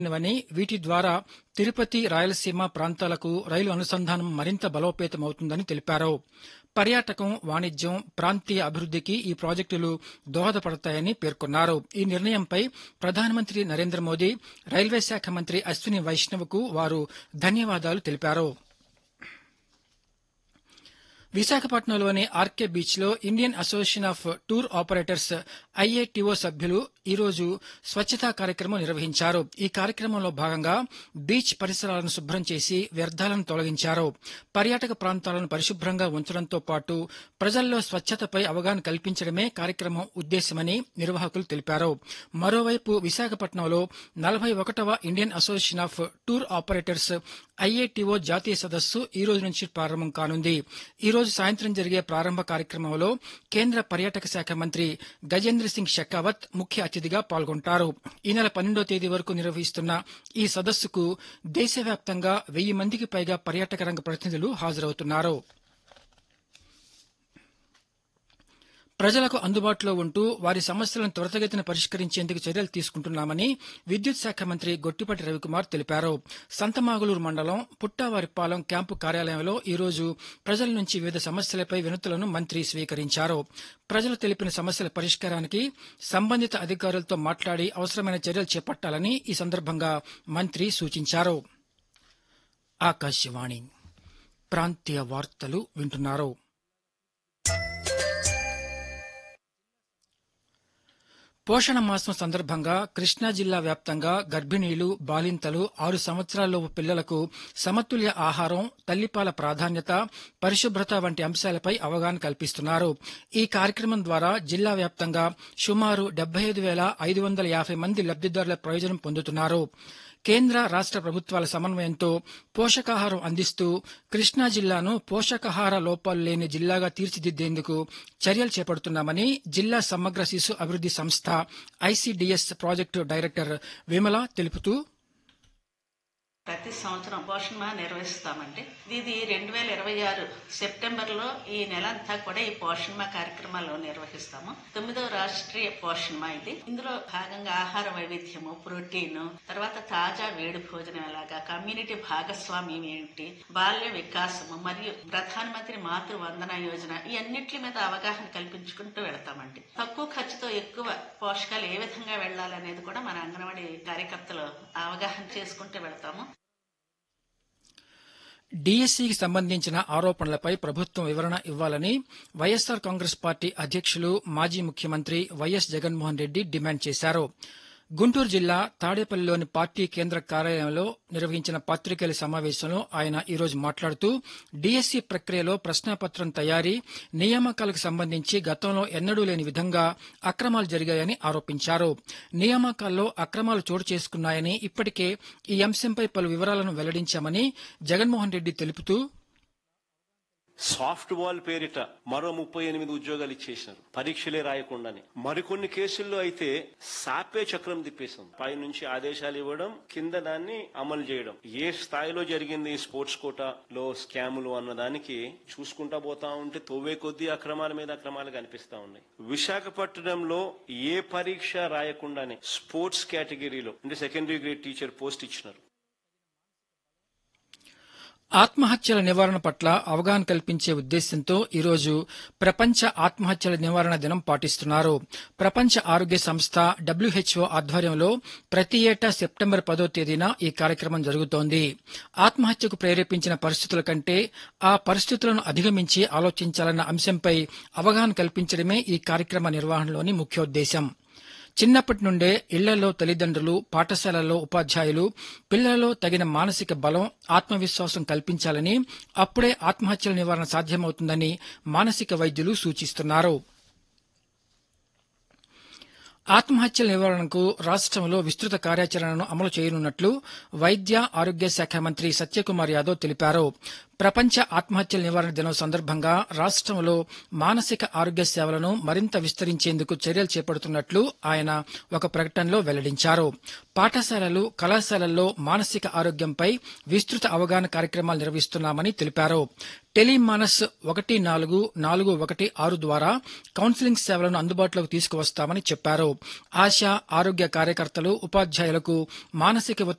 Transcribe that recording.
వని వీటి ద్వారా తిరుపతి రాయలసీమ ప్రాంతాలకు రైలు అనుసంధానం మరింత బలోపేతమవుతుందని తెలిపారు పర్యాటకం వాణిజ్యం ప్రాంతీయ అభివృద్ధికి ఈ ప్రాజెక్టులు దోహదపడతాయని పేర్కొన్నారు ఈ నిర్ణయంపై ప్రధానమంత్రి నరేంద్ర మోదీ రైల్వే శాఖ మంత్రి అశ్విని వైష్ణవ్కు వారు ధన్యవాదాలు తెలిపారు విశాఖపట్నంలోని ఆర్కే బీచ్ లో Indian association of tour operators IATO సభ్యులు ఈ రోజు స్వచ్ఛతా కార్యక్రమం నిర్వహించారు ఈ కార్యక్రమంలో భాగంగా బీచ్ పరిసరాలను శుభ్రం చేసి వ్యర్థాలను తొలగించారు పర్యాటక ప్రాంతాలను పరిశుభ్రంగా ఉంచడంతో పాటు ప్రజల్లో స్వచ్ఛతపై అవగాహన కల్పించడమే కార్యక్రమం ఉద్దేశమని నిర్వాహకులు తెలిపారు మరోవైపు విశాఖపట్నంలో నలభై ఒకటవ Indian association of tour operators IATO జాతీయ సదస్సు ఈ రోజు నుంచి ప్రారంభం కానుంది ఈ రోజు సాయంత్రం జరిగే ప్రారంభ కార్యక్రమంలో కేంద్ర పర్యాటక శాఖ మంత్రి గజేంద్ర సింగ్ షెకావత్ ముఖ్య అతిథిగా పాల్గొంటారు ఈ నెల పన్నెండో తేదీ వరకు నిర్వహిస్తున్న ఈ సదస్సుకు దేశవ్యాప్తంగా వెయ్యి మందికి పైగా పర్యాటక రంగ ప్రతినిధులు హాజరవుతున్నారు ప్రజలకు అందుబాటులో ఉంటూ వారి సమస్యలను త్వరితగతిన పరిష్కరించేందుకు చర్యలు తీసుకుంటున్నామని విద్యుత్ శాఖ మంత్రి గొట్టిపాటి రవికుమార్ తెలిపారు సంతమాగులూరు మండలం పుట్టావారిపాలెం క్యాంపు కార్యాలయంలో ఈ రోజు ప్రజల నుంచి వివిధ సమస్యలపై వినతులను మంత్రి స్వీకరించారు ప్రజలు తెలిపిన సమస్యల పరిష్కారానికి సంబంధిత అధికారులతో మాట్లాడి అవసరమైన చర్యలు చేపట్టాలని ఈ సందర్భంగా మంత్రి సూచించారు ఆకాశవాణి ప్రాంతీయ వార్తలు వింటున్నారు పోషణ మాసం సందర్భంగా కృష్ణా జిల్లా వ్యాప్తంగా గర్భిణీలు బాలింతలు ఆరు సంవత్సరాలలోపు పిల్లలకు సమతుల్య ఆహారం తల్లిపాల ప్రాధాన్యత పరిశుభ్రత వంటి అంశాలపై అవగాహన కల్పిస్తున్నారు ఈ కార్యక్రమం ద్వారా జిల్లా వ్యాప్తంగా సుమారు డెబ్బై ఐదు వేల ఐదు వందల యాభై మంది లబ్దిదారుల ప్రయోజనం పొందుతున్నారు కేంద్ర రాష్ట ప్రభుత్వాల సమన్వయంతో పోషకాహారం అందిస్తూ కృష్ణా జిల్లాను పోషకాహార లోపాలు లేని జిల్లాగా తీర్చిదిద్దేందుకు చర్యలు చేపడుతున్నామని జిల్లా సమగ్ర శిశు అభివృద్ది సంస్థ ఐసీడీఎస్ ప్రాజెక్టు డైరెక్టర్ విమల తెలుపుతూ ప్రతి సంవత్సరం పోషణ మాహ నిర్వహిస్తామండి ఇది రెండు వేల ఇరవై ఆరు సెప్టెంబర్లో ఈ నెల అంతా కూడా ఈ పోషణ మాహ కార్యక్రమాలు నిర్వహిస్తాము తొమ్మిదవ రాష్ట్రీయ పోషణ మాహ ఇది ఇందులో భాగంగా ఆహార వైవిధ్యము ప్రోటీన్ తర్వాత తాజా వేడి భోజనం ఎలాగా కమ్యూనిటీ భాగస్వామ్యం ఏమిటి బాల్య వికాసము మరియు ప్రధానమంత్రి మాతృ వందన యోజన ఈ అన్నిటి మీద అవగాహన కల్పించుకుంటూ వెళ్తామండి తక్కువ ఖర్చుతో ఎక్కువ పోషకాలు ఏ విధంగా వెళ్ళాలనేది కూడా మన అంగన్వాడీ కార్యకర్తలు అవగాహన చేసుకుంటూ వెళ్తాము డీఎస్సీకి సంబంధించిన ఆరోపణలపై ప్రభుత్వం వివరణ ఇవ్వాలని వైఎస్సార్ కాంగ్రెస్ పార్టీ అధ్యక్షులు మాజీ ముఖ్యమంత్రి వైఎస్ జగన్మోహన్ రెడ్డి డిమాండ్ చేశారు గుంటూరు జిల్లా తాడేపల్లిలోని పార్టీ కేంద్ర కార్యాలయంలో నిర్వహించిన పాత్రికేయుల సమావేశంలో ఆయన ఈరోజు మాట్లాడుతూ డీఎస్సీ ప్రక్రియలో ప్రశ్నాపత్రం తయారీ నియామకాలకు సంబంధించి గతంలో ఎన్నడూ లేని విధంగా అక్రమాలు జరిగాయని ఆరోపించారు నియామకాల్లో అక్రమాలు చోటు చేసుకున్నాయని ఇప్పటికే ఈ అంశంపై పలు వివరాలను వెల్లడించామని జగన్మోహన్ రెడ్డి తెలుపుతూ సాఫ్ట్ బాల్ పేరిట మరో ముప్పై ఎనిమిది ఉద్యోగాలు ఇచ్చేసినారు పరీక్షలే రాయకుండానే మరికొన్ని కేసుల్లో అయితే సాపే చక్రం తిప్పేసింది పై నుంచి ఆదేశాలు ఇవ్వడం కింద దాన్ని అమలు చేయడం ఏ స్థాయిలో జరిగింది ఈ స్పోర్ట్స్ కోటాలో స్కాములు అన్నదానికి చూసుకుంటా పోతా ఉంటే తొవ్వే కొద్దీ అక్రమాల మీద అక్రమాలు కనిపిస్తా ఉన్నాయి విశాఖపట్నంలో ఏ పరీక్ష రాయకుండానే స్పోర్ట్స్ కేటగిరీలో అంటే సెకండరీ గ్రేడ్ టీచర్ పోస్ట్ ఇచ్చినారు ఆత్మహత్యల నివారణ పట్ల అవగాహన కల్పించే ఉద్దేశంతో ఈరోజు ప్రపంచ ఆత్మహత్యల నివారణ దినం పాటిస్తున్నారు ప్రపంచ ఆరోగ్య సంస్థ డబ్ల్యూహెచ్ఓ ఆధ్వర్యంలో ప్రతి ఏటా సెప్టెంబర్ పదో తేదీన ఈ కార్యక్రమం జరుగుతోంది ఆత్మహత్యకు ప్రేరేపించిన పరిస్థితుల కంటే ఆ పరిస్థితులను అధిగమించి ఆలోచించాలన్న అంశంపై అవగాహన కల్పించడమే ఈ కార్యక్రమ నిర్వహణలోని ముఖ్యోద్దేశం చిన్నప్పటి నుండే ఇళ్లలో తల్లిదండ్రులు పాఠశాలల్లో ఉపాధ్యాయులు పిల్లలలో తగిన మానసిక బలం ఆత్మవిశ్వాసం కల్పించాలని అప్పుడే ఆత్మహత్యల నివారణ సాధ్యమవుతుందని మానసిక వైద్యులు సూచిస్తున్నారు ఆత్మహత్యల నివారణకు రాష్ట్రంలో విస్తృత కార్యాచరణను అమలు చేయనున్నట్లు వైద్య ఆరోగ్య శాఖ మంత్రి సత్యకుమార్ యాదవ్ తెలిపారు ప్రపంచ ఆత్మహత్యల నివారణ దినం సందర్భంగా రాష్ట్రంలో మానసిక ఆరోగ్య సేవలను మరింత విస్తరించేందుకు చర్యలు చేపడుతున్నట్లు ఆయన ఒక ప్రకటనలో వెల్లడించారు పాఠశాలలు కళాశాలల్లో మానసిక ఆరోగ్యంపై విస్తృత అవగాహన కార్యక్రమాలు నిర్వహిస్తున్నామని తెలిపారు టెలిమానస్ ఒకటి నాలుగు నాలుగు ఒకటి ఆరు ద్వారా కౌన్సిలింగ్ సేవలను అందుబాటులోకి తీసుకువస్తామని చెప్పారు ఆశా ఆరోగ్య కార్యకర్తలు ఉపాధ్యాయులకు మానసిక